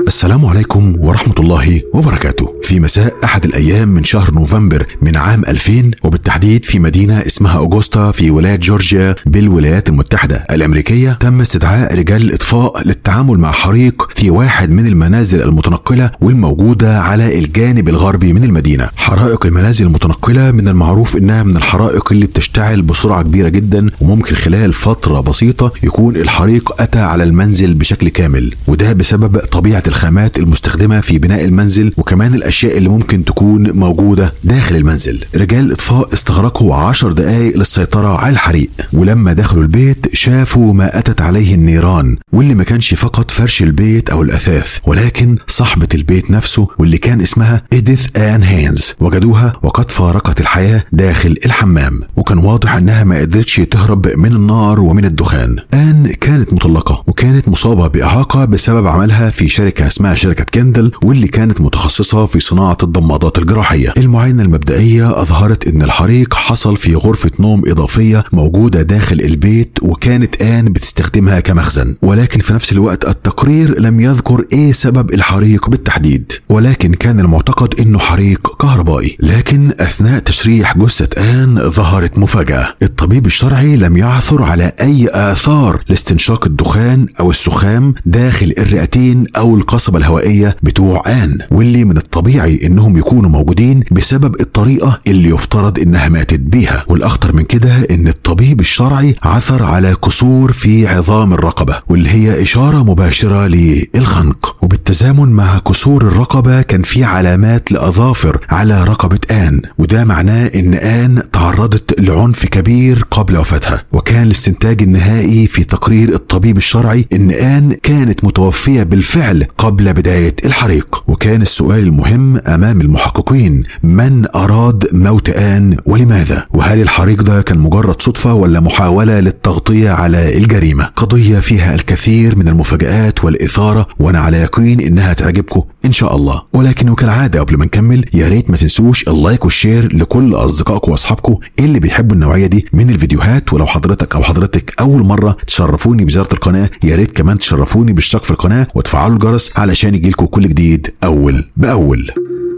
السلام عليكم ورحمة الله وبركاته في مساء أحد الأيام من شهر نوفمبر من عام 2000 وبالتحديد في مدينة اسمها أوغوستا في ولاية جورجيا بالولايات المتحدة الأمريكية تم استدعاء رجال الإطفاء للتعامل مع حريق في واحد من المنازل المتنقلة والموجودة على الجانب الغربي من المدينة حرائق المنازل المتنقلة من المعروف إنها من الحرائق اللي بتشتعل بسرعة كبيرة جدا وممكن خلال فترة بسيطة يكون الحريق أتى على المنزل بشكل كامل وده بسبب طبيعة الخامات المستخدمة في بناء المنزل وكمان الأشياء اللي ممكن تكون موجودة داخل المنزل رجال الإطفاء استغرقوا عشر دقايق للسيطرة على الحريق ولما دخلوا البيت شافوا ما أتت عليه النيران واللي ما كانش فقط فرش البيت أو الأثاث ولكن صاحبة البيت نفسه واللي كان اسمها إيديث آن هينز وجدوها وقد فارقت الحياة داخل الحمام وكان واضح أنها ما قدرتش تهرب من النار ومن الدخان آن كانت مطلقة وكانت مصابة بإعاقة بسبب عملها في شركة اسمها شركة كندل واللي كانت متخصصة في صناعة الضمادات الجراحية المعاينة المبدئية أظهرت أن الحريق حصل في غرفة نوم إضافية موجودة داخل البيت وكانت آن بتستخدمها كمخزن ولكن في نفس الوقت التقرير لم يذكر إيه سبب الحريق بالتحديد ولكن كان المعتقد أنه حريق كهربائي لكن أثناء تشريح جثة آن ظهرت مفاجأة الطبيب الشرعي لم يعثر على أي آثار لاستنشاق الدخان أو السخام داخل الرئتين أو القصبة الهوائية بتوع آن واللي من الطبيعي إنهم يكونوا موجودين بسبب الطريقة اللي يفترض إنها ماتت بيها والأخطر من كده إن الطبيب الشرعي عثر على كسور في عظام الرقبة واللي هي إشارة مباشرة للخنق وبالتزامن مع كسور الرقبة كان في علامات لأظافر على رقبة آن وده معناه إن آن تعرضت لعنف كبير قبل وفاتها وكان الاستنتاج النهائي في تقرير الطبيب الشرعي إن آن كانت متوفية بالفعل قبل بداية الحريق وكان السؤال المهم أمام المحققين من أراد موت آن ولماذا وهل الحريق ده كان مجرد صدفة ولا محاولة للتغطية على الجريمة قضية فيها الكثير من المفاجآت والإثارة وأنا على يقين إنها تعجبكم إن شاء الله ولكن وكالعادة قبل ما نكمل يا ريت ما تنسوش اللايك والشير لكل أصدقائكم وأصحابكم اللي بيحبوا النوعية دي من الفيديوهات ولو حضرتك أو حضرتك أول مرة تشرفوني بزيارة القناة يا ريت كمان تشرفوني بالاشتراك في القناة وتفعلوا الجرس علشان يجيلكم كل جديد أول بأول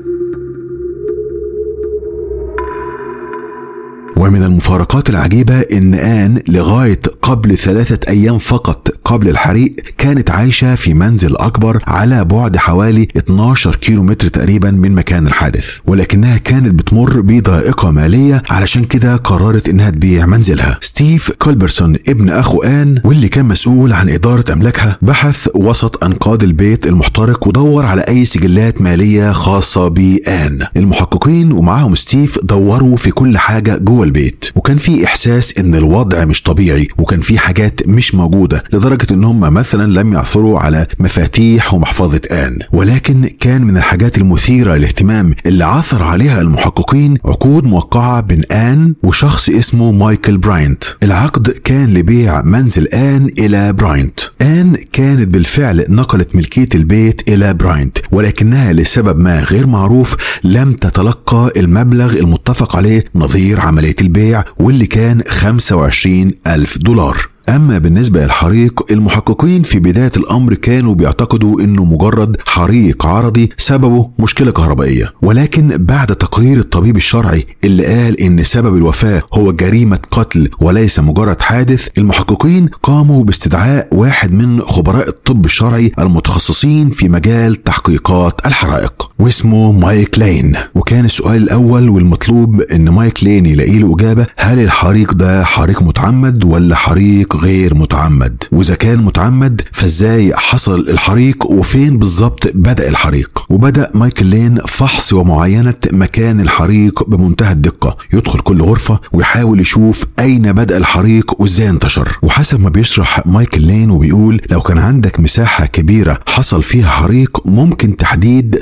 ومن المفارقات العجيبة إن آن لغاية قبل ثلاثة أيام فقط قبل الحريق كانت عايشة في منزل أكبر على بعد حوالي 12 كيلو متر تقريبا من مكان الحادث ولكنها كانت بتمر بضائقة مالية علشان كده قررت إنها تبيع منزلها ستيف كولبرسون ابن أخو آن واللي كان مسؤول عن إدارة أملاكها بحث وسط أنقاض البيت المحترق ودور على أي سجلات مالية خاصة بآن المحققين ومعاهم ستيف دوروا في كل حاجة جوه البيت وكان في إحساس إن الوضع مش طبيعي وكان في حاجات مش موجودة لدرجة إن هم مثلا لم يعثروا على مفاتيح ومحفظة آن ولكن كان من الحاجات المثيرة للاهتمام اللي عثر عليها المحققين عقود موقعة بين آن وشخص اسمه مايكل براينت العقد كان لبيع منزل آن إلى براينت آن كانت بالفعل نقلت ملكية البيت إلى براينت ولكنها لسبب ما غير معروف لم تتلقى المبلغ المتفق عليه نظير عملية البيع واللي كان 25 ألف دولار أما بالنسبة للحريق المحققين في بداية الأمر كانوا بيعتقدوا إنه مجرد حريق عرضي سببه مشكلة كهربائية ولكن بعد تقرير الطبيب الشرعي اللي قال إن سبب الوفاة هو جريمة قتل وليس مجرد حادث المحققين قاموا باستدعاء واحد من خبراء الطب الشرعي المتخصصين في مجال تحقيقات الحرائق واسمه مايك لين وكان السؤال الأول والمطلوب إن مايك لين يلاقي له إجابة هل الحريق ده حريق متعمد ولا حريق غير متعمد واذا كان متعمد فازاي حصل الحريق وفين بالظبط بدا الحريق وبدا مايكل لين فحص ومعاينه مكان الحريق بمنتهى الدقه يدخل كل غرفه ويحاول يشوف اين بدا الحريق وازاي انتشر وحسب ما بيشرح مايكل لين وبيقول لو كان عندك مساحه كبيره حصل فيها حريق ممكن تحديد تدفق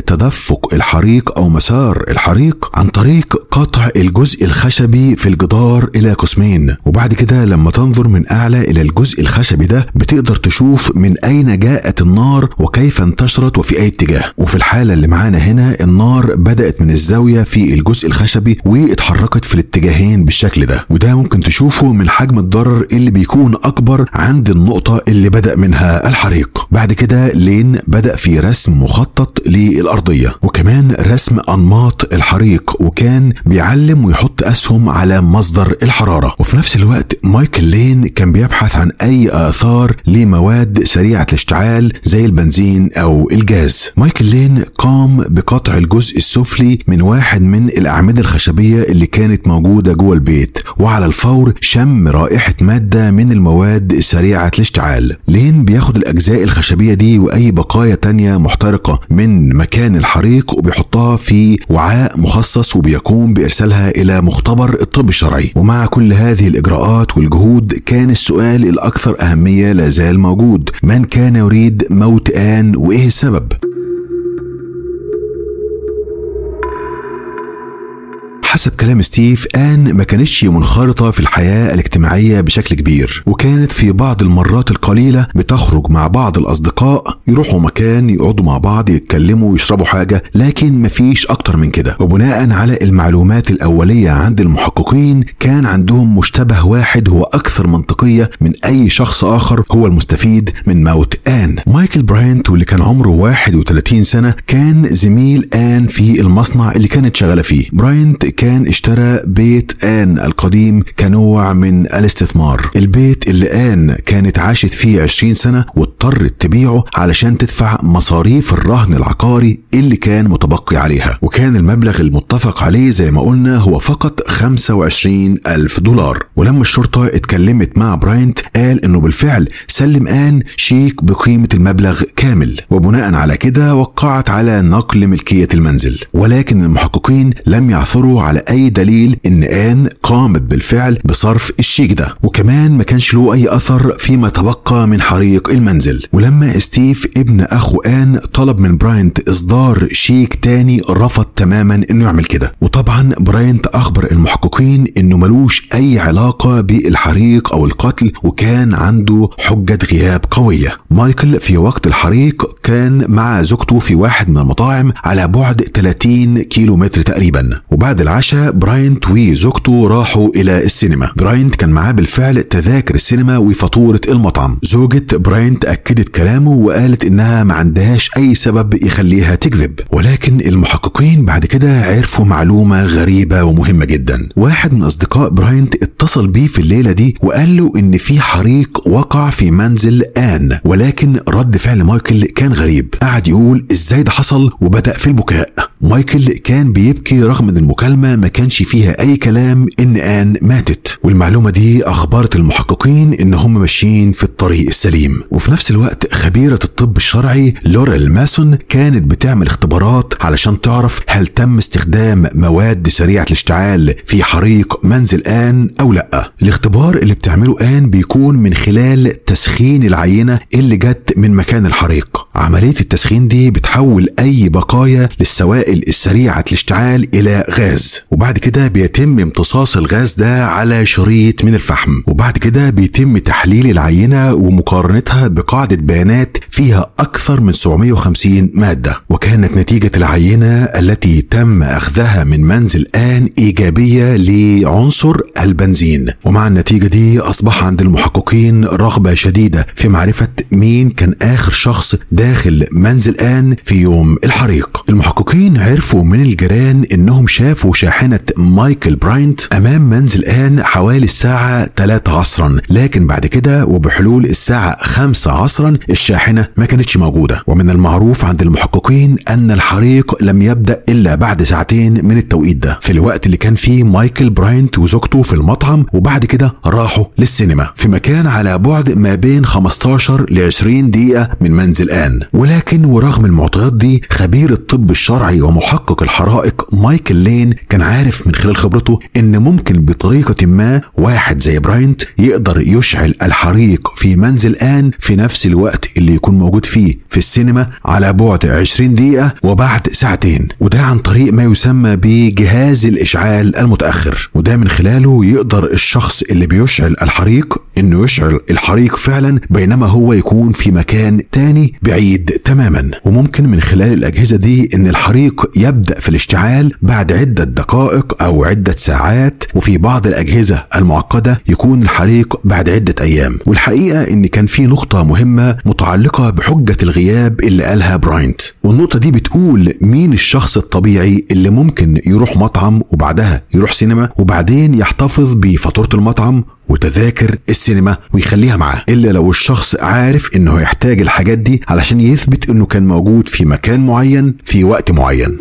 تدفق الحريق أو مسار الحريق عن طريق قطع الجزء الخشبي في الجدار إلى قسمين وبعد كده لما تنظر من أعلى إلى الجزء الخشبي ده بتقدر تشوف من أين جاءت النار وكيف انتشرت وفي أي اتجاه وفي الحالة اللي معانا هنا النار بدأت من الزاوية في الجزء الخشبي واتحركت في الاتجاهين بالشكل ده وده ممكن تشوفه من حجم الضرر اللي بيكون أكبر عند النقطة اللي بدأ منها الحريق بعد كده لين بدأ في رسم مخطط للأرضية وكمان رسم أنماط الحريق وكان بيعلم ويحط أسهم على مصدر الحرارة وفي نفس الوقت مايكل لين كان بيبحث عن أي آثار لمواد سريعة الاشتعال زي البنزين أو الجاز مايكل لين قام بقطع الجزء السفلي من واحد من الأعمدة الخشبية اللي كانت موجودة جوه البيت وعلى الفور شم رائحة مادة من المواد سريعة الاشتعال لين بياخد الأجزاء الخشبية دي وأي بقايا تانية محترقة من مكان الحريق وبيحطها في وعاء مخصص وبيقوم بإرسالها إلى مختبر الطب الشرعي ومع كل هذه الإجراءات والجهود كان السؤال الأكثر أهمية لا زال موجود من كان يريد موت آن وإيه السبب؟ حسب كلام ستيف آن ما كانتش منخرطة في الحياة الاجتماعية بشكل كبير وكانت في بعض المرات القليلة بتخرج مع بعض الأصدقاء يروحوا مكان يقعدوا مع بعض يتكلموا ويشربوا حاجة لكن مفيش أكتر من كده وبناء على المعلومات الأولية عند المحققين كان عندهم مشتبه واحد هو أكثر منطقية من أي شخص آخر هو المستفيد من موت آن مايكل براينت واللي كان عمره 31 سنة كان زميل آن في المصنع اللي كانت شغالة فيه براينت كان اشترى بيت آن القديم كنوع من الاستثمار البيت اللي آن كانت عاشت فيه 20 سنة واضطرت تبيعه علشان تدفع مصاريف الرهن العقاري اللي كان متبقي عليها وكان المبلغ المتفق عليه زي ما قلنا هو فقط 25 ألف دولار ولما الشرطة اتكلمت مع براينت قال انه بالفعل سلم آن شيك بقيمة المبلغ كامل وبناء على كده وقعت على نقل ملكية المنزل ولكن المحققين لم يعثروا على اي دليل ان ان قامت بالفعل بصرف الشيك ده وكمان ما كانش له اي اثر فيما تبقى من حريق المنزل ولما ستيف ابن اخو ان طلب من براينت اصدار شيك تاني رفض تماما انه يعمل كده وطبعا براينت اخبر المحققين انه ملوش اي علاقه بالحريق او القتل وكان عنده حجه غياب قويه مايكل في وقت الحريق كان مع زوجته في واحد من المطاعم على بعد 30 كيلو متر تقريبا وبعد العشاء براينت وزوجته راحوا الى السينما براينت كان معاه بالفعل تذاكر السينما وفاتوره المطعم زوجة براينت اكدت كلامه وقالت انها ما عندهاش اي سبب يخليها تكذب ولكن المحققين بعد كده عرفوا معلومه غريبه ومهمه جدا واحد من اصدقاء براينت اتصل بيه في الليله دي وقال له ان في حريق وقع في منزل ان ولكن رد فعل مايكل كان غريب قعد يقول ازاي ده حصل وبدا في البكاء مايكل كان بيبكي رغم ان المكالمه ما كانش فيها اي كلام ان ان ماتت والمعلومه دي اخبرت المحققين ان هم ماشيين في الطريق السليم وفي نفس الوقت خبيره الطب الشرعي لوريل ماسون كانت بتعمل اختبارات علشان تعرف هل تم استخدام مواد سريعه الاشتعال في حريق منزل ان او لا الاختبار اللي بتعمله ان بيكون من خلال تسخين العينه اللي جت من مكان الحريق عمليه التسخين دي بتحول اي بقايا للسوائل السريعه الاشتعال الى غاز وبعد كده بيتم امتصاص الغاز ده على شريط من الفحم وبعد كده بيتم تحليل العينه ومقارنتها بقاعده بيانات فيها اكثر من 750 ماده وكانت نتيجه العينه التي تم اخذها من منزل ان ايجابيه لعنصر البنزين ومع النتيجه دي اصبح عند المحققين رغبه شديده في معرفه مين كان اخر شخص داخل منزل ان في يوم الحريق المحققين عرفوا من الجيران انهم شافوا شاحنه مايكل براينت امام منزل ان حوالي الساعه 3 عصرا لكن بعد كده وبحلول الساعه 5 عصرا الشاحنه ما كانتش موجوده ومن المعروف عند المحققين ان الحريق لم يبدا الا بعد ساعتين من التوقيت ده في الوقت اللي كان فيه مايكل براينت وزوجته في المطعم وبعد كده راحوا للسينما في مكان على بعد ما بين 15 ل 20 دقيقه من منزل ان تماما ولكن ورغم المعطيات دي خبير الطب الشرعي ومحقق الحرائق مايكل لين كان عارف من خلال خبرته ان ممكن بطريقه ما واحد زي براينت يقدر يشعل الحريق في منزل ان في نفس الوقت اللي يكون موجود فيه في السينما على بعد 20 دقيقه وبعد ساعتين وده عن طريق ما يسمى بجهاز الاشعال المتاخر وده من خلاله يقدر الشخص اللي بيشعل الحريق انه يشعل الحريق فعلا بينما هو يكون في مكان تاني بعيد تماما وممكن من خلال الاجهزه دي ان الحريق يبدا في الاشتعال بعد عده دقائق او عده ساعات وفي بعض الاجهزه المعقده يكون الحريق بعد عده ايام والحقيقه ان كان في نقطه مهمه متعلقه بحجه الغياب اللي قالها براينت والنقطه دي بتقول مين الشخص الطبيعي اللي ممكن يروح مطعم وبعدها يروح سينما وبعدين يحتفظ بفاتوره المطعم وتذاكر السينما ويخليها معاه الا لو الشخص عارف انه هيحتاج الحاجات دي علشان يثبت انه كان موجود في مكان معين في وقت معين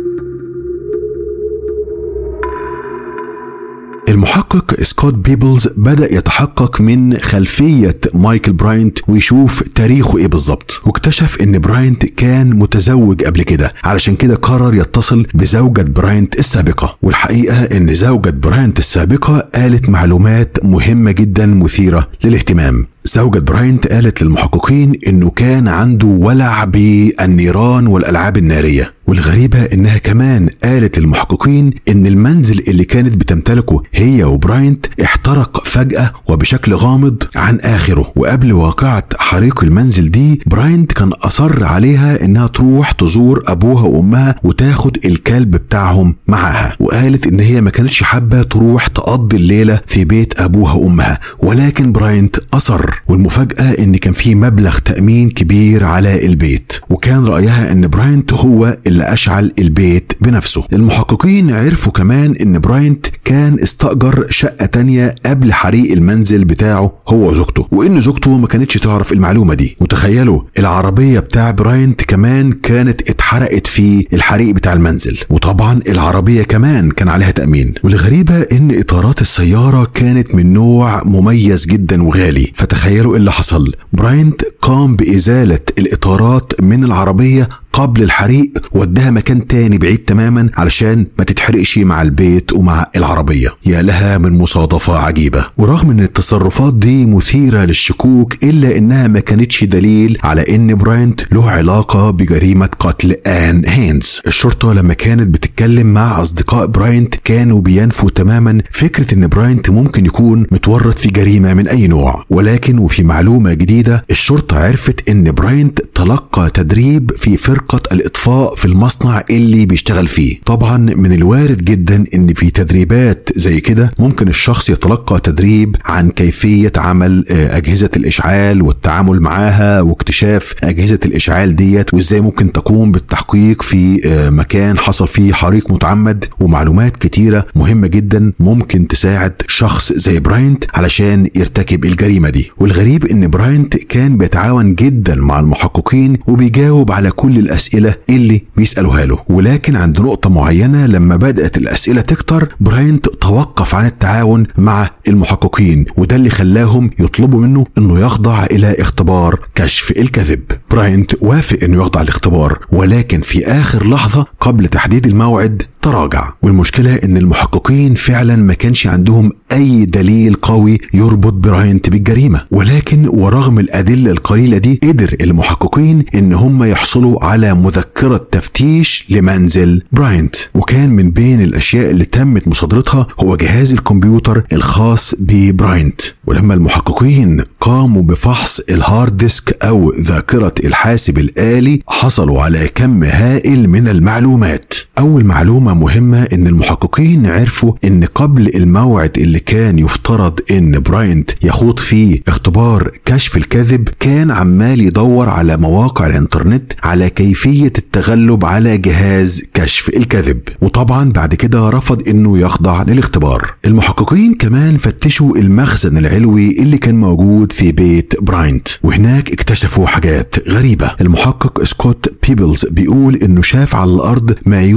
المحقق سكوت بيبلز بدأ يتحقق من خلفية مايكل براينت ويشوف تاريخه ايه بالظبط واكتشف ان براينت كان متزوج قبل كده علشان كده قرر يتصل بزوجة براينت السابقة والحقيقة ان زوجة براينت السابقة قالت معلومات مهمة جدا مثيرة للاهتمام زوجة براينت قالت للمحققين انه كان عنده ولع بالنيران والالعاب الناريه والغريبة انها كمان قالت للمحققين ان المنزل اللي كانت بتمتلكه هي وبراينت احترق فجأة وبشكل غامض عن اخره وقبل واقعة حريق المنزل دي براينت كان اصر عليها انها تروح تزور ابوها وامها وتاخد الكلب بتاعهم معاها وقالت ان هي ما كانتش حابة تروح تقضي الليلة في بيت ابوها وامها ولكن براينت اصر والمفاجأة ان كان في مبلغ تأمين كبير على البيت وكان رأيها ان براينت هو اللي أشعل البيت بنفسه المحققين عرفوا كمان ان براينت كان استأجر شقة تانية قبل حريق المنزل بتاعه هو وزوجته وان زوجته ما كانتش تعرف المعلومة دي وتخيلوا العربية بتاع براينت كمان كانت اتحرقت في الحريق بتاع المنزل وطبعا العربية كمان كان عليها تأمين والغريبة ان اطارات السيارة كانت من نوع مميز جدا وغالي فتخيلوا اللي حصل براينت قام بإزالة الإطارات من العربية قبل الحريق وداها مكان تاني بعيد تماما علشان ما تتحرقش مع البيت ومع العربية يا لها من مصادفة عجيبة ورغم ان التصرفات دي مثيرة للشكوك الا انها ما كانتش دليل على ان براينت له علاقة بجريمة قتل آن هينز الشرطة لما كانت بتتكلم مع اصدقاء براينت كانوا بينفوا تماما فكرة ان براينت ممكن يكون متورط في جريمة من اي نوع ولكن وفي معلومة جديدة الشرطة عرفت ان براينت تلقى تدريب في فرقة فرقة الإطفاء في المصنع اللي بيشتغل فيه طبعا من الوارد جدا ان في تدريبات زي كده ممكن الشخص يتلقى تدريب عن كيفية عمل أجهزة الإشعال والتعامل معاها واكتشاف أجهزة الإشعال ديت وإزاي ممكن تقوم بالتحقيق في مكان حصل فيه حريق متعمد ومعلومات كتيرة مهمة جدا ممكن تساعد شخص زي براينت علشان يرتكب الجريمة دي والغريب ان براينت كان بيتعاون جدا مع المحققين وبيجاوب على كل الأسئلة اللي بيسألوها له ولكن عند نقطة معينة لما بدأت الأسئلة تكتر براينت توقف عن التعاون مع المحققين وده اللي خلاهم يطلبوا منه انه يخضع الى اختبار كشف الكذب براينت وافق انه يخضع الاختبار ولكن في اخر لحظة قبل تحديد الموعد تراجع والمشكلة ان المحققين فعلا ما كانش عندهم اي دليل قوي يربط براينت بالجريمة ولكن ورغم الادلة القليلة دي قدر المحققين ان هم يحصلوا على مذكرة تفتيش لمنزل براينت وكان من بين الاشياء اللي تمت مصادرتها هو جهاز الكمبيوتر الخاص ببراينت ولما المحققين قاموا بفحص الهارد ديسك او ذاكرة الحاسب الآلي حصلوا على كم هائل من المعلومات أول معلومة مهمة إن المحققين عرفوا إن قبل الموعد اللي كان يفترض إن براينت يخوض فيه اختبار كشف الكذب كان عمال يدور على مواقع الإنترنت على كيفية التغلب على جهاز كشف الكذب وطبعا بعد كده رفض إنه يخضع للاختبار المحققين كمان فتشوا المخزن العلوي اللي كان موجود في بيت براينت وهناك اكتشفوا حاجات غريبة المحقق سكوت بيبلز بيقول إنه شاف على الأرض ما يشبه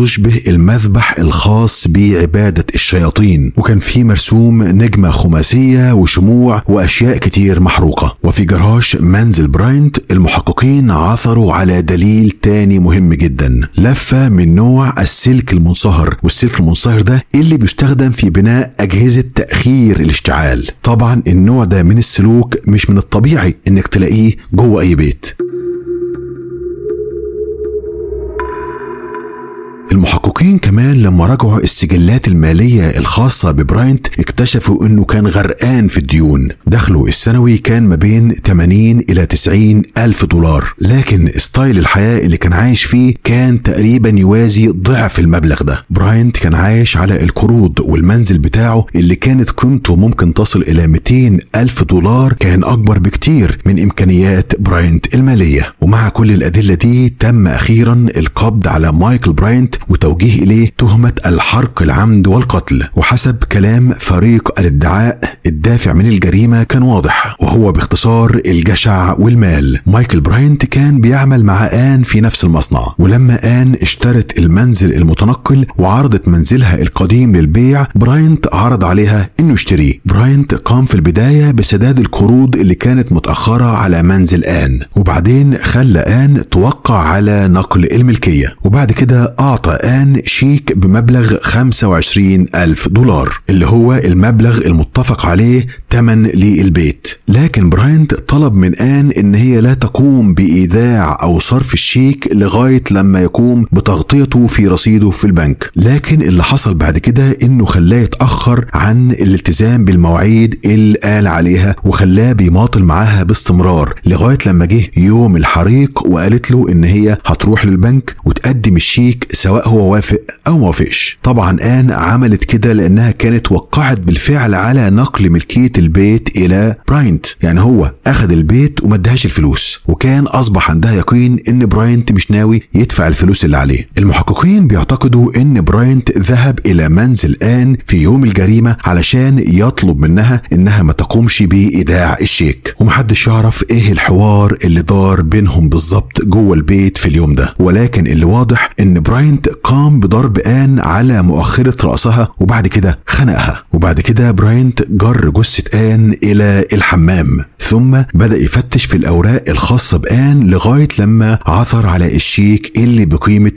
يشبه المذبح الخاص بعبادة الشياطين وكان فيه مرسوم نجمة خماسية وشموع وأشياء كتير محروقة وفي جراج منزل براينت المحققين عثروا على دليل تاني مهم جدا لفة من نوع السلك المنصهر والسلك المنصهر ده اللي بيستخدم في بناء أجهزة تأخير الاشتعال طبعا النوع ده من السلوك مش من الطبيعي انك تلاقيه جوه اي بيت المحققين كمان لما راجعوا السجلات المالية الخاصة ببراينت اكتشفوا انه كان غرقان في الديون دخله السنوي كان ما بين 80 الى 90 الف دولار لكن ستايل الحياة اللي كان عايش فيه كان تقريبا يوازي ضعف المبلغ ده براينت كان عايش على القروض والمنزل بتاعه اللي كانت قيمته ممكن تصل الى 200 الف دولار كان اكبر بكتير من امكانيات براينت المالية ومع كل الادلة دي تم اخيرا القبض على مايكل براينت وتوجيه إليه تهمة الحرق العمد والقتل وحسب كلام فريق الادعاء الدافع من الجريمة كان واضح وهو باختصار الجشع والمال مايكل براينت كان بيعمل مع آن في نفس المصنع ولما آن اشترت المنزل المتنقل وعرضت منزلها القديم للبيع براينت عرض عليها انه يشتريه براينت قام في البداية بسداد القروض اللي كانت متأخرة على منزل آن وبعدين خلى آن توقع على نقل الملكية وبعد كده أعطى آن شيك بمبلغ 25 ألف دولار اللي هو المبلغ المتفق عليه تمن للبيت لكن براينت طلب من آن إن هي لا تقوم بإيداع أو صرف الشيك لغاية لما يقوم بتغطيته في رصيده في البنك لكن اللي حصل بعد كده إنه خلاه يتأخر عن الالتزام بالمواعيد اللي قال عليها وخلاه بيماطل معاها باستمرار لغاية لما جه يوم الحريق وقالت له إن هي هتروح للبنك وتقدم الشيك سواء هو وافق او ما وافقش طبعا ان عملت كده لانها كانت وقعت بالفعل على نقل ملكيه البيت الى براينت يعني هو اخذ البيت وما ادهاش الفلوس وكان اصبح عندها يقين ان براينت مش ناوي يدفع الفلوس اللي عليه المحققين بيعتقدوا ان براينت ذهب الى منزل ان في يوم الجريمه علشان يطلب منها انها ما تقومش بايداع الشيك ومحدش يعرف ايه الحوار اللي دار بينهم بالظبط جوه البيت في اليوم ده ولكن اللي واضح ان براينت قام بضرب آن على مؤخرة رأسها وبعد كده خنقها وبعد كده براينت جر جثة آن إلى الحمام ثم بدأ يفتش في الأوراق الخاصة بآن لغاية لما عثر على الشيك اللي بقيمة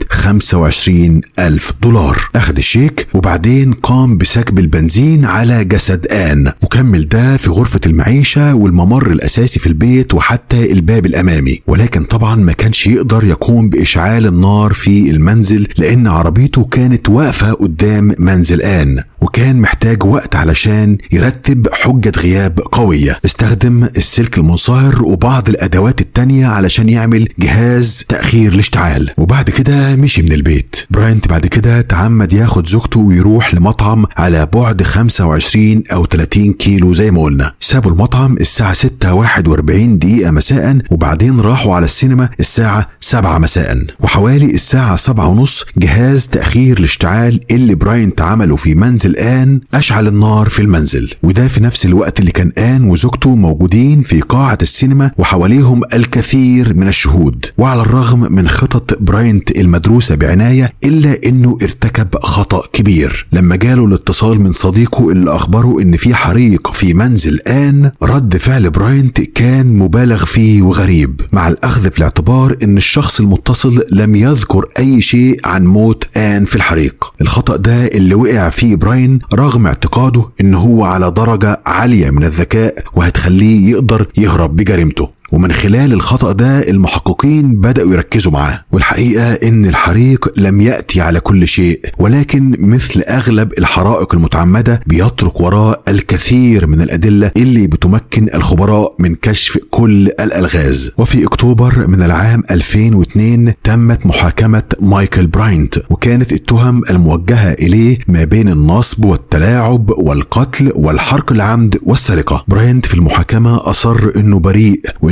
25 ألف دولار أخذ الشيك وبعدين قام بسكب البنزين على جسد آن وكمل ده في غرفة المعيشة والممر الأساسي في البيت وحتى الباب الأمامي ولكن طبعا ما كانش يقدر يقوم بإشعال النار في المنزل لأن عربيته كانت واقفة قدام منزل آن وكان محتاج وقت علشان يرتب حجة غياب قوية استخدم السلك المنصهر وبعض الأدوات التانية علشان يعمل جهاز تأخير الاشتعال وبعد كده مشي من البيت براينت بعد كده تعمد ياخد زوجته ويروح لمطعم على بعد 25 أو 30 كيلو زي ما قلنا سابوا المطعم الساعة 6 41 دقيقة مساء وبعدين راحوا على السينما الساعة 7 مساء وحوالي الساعة 7 ونص جهاز تأخير الاشتعال اللي براينت عمله في منزل آن أشعل النار في المنزل وده في نفس الوقت اللي كان آن وزوجته موجودين في قاعة السينما وحواليهم الكثير من الشهود وعلى الرغم من خطط براينت المدروسة بعناية إلا إنه ارتكب خطأ كبير لما جاله الاتصال من صديقه اللي أخبره إن في حريق في منزل آن رد فعل براينت كان مبالغ فيه وغريب مع الأخذ في الاعتبار إن الشخص المتصل لم يذكر أي شيء عن موت آن في الحريق الخطأ ده اللي وقع فيه براين رغم اعتقاده إن هو على درجة عالية من الذكاء وهتخليه يقدر يهرب بجريمته ومن خلال الخطأ ده المحققين بدأوا يركزوا معاه والحقيقة إن الحريق لم يأتي على كل شيء ولكن مثل أغلب الحرائق المتعمدة بيترك وراه الكثير من الأدلة اللي بتمكن الخبراء من كشف كل الألغاز وفي أكتوبر من العام 2002 تمت محاكمة مايكل براينت وكانت التهم الموجهة إليه ما بين النصب والتلاعب والقتل والحرق العمد والسرقة براينت في المحاكمة أصر إنه بريء وإنه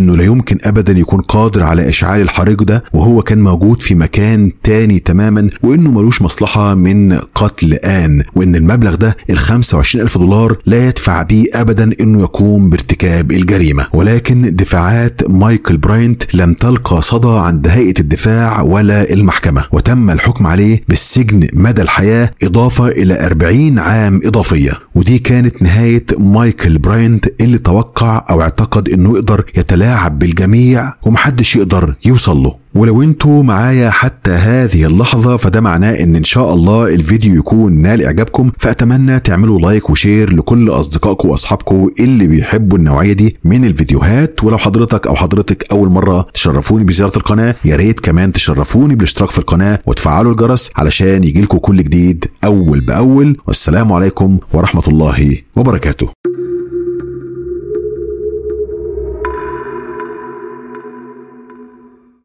انه لا يمكن ابدا يكون قادر على اشعال الحريق ده وهو كان موجود في مكان تاني تماما وانه ملوش مصلحه من قتل ان وان المبلغ ده ال 25 الف دولار لا يدفع بيه ابدا انه يقوم بارتكاب الجريمه ولكن دفاعات مايكل براينت لم تلقى صدى عند هيئه الدفاع ولا المحكمه وتم الحكم عليه بالسجن مدى الحياه اضافه الى 40 عام اضافيه ودي كانت نهايه مايكل براينت اللي توقع او اعتقد انه يقدر يتلاعب بالجميع ومحدش يقدر يوصل له ولو انتوا معايا حتى هذه اللحظة فده معناه ان ان شاء الله الفيديو يكون نال اعجابكم فاتمنى تعملوا لايك وشير لكل اصدقائكم واصحابكم اللي بيحبوا النوعية دي من الفيديوهات ولو حضرتك او حضرتك اول مرة تشرفوني بزيارة القناة يا ريت كمان تشرفوني بالاشتراك في القناة وتفعلوا الجرس علشان يجيلكم كل جديد اول باول والسلام عليكم ورحمة الله وبركاته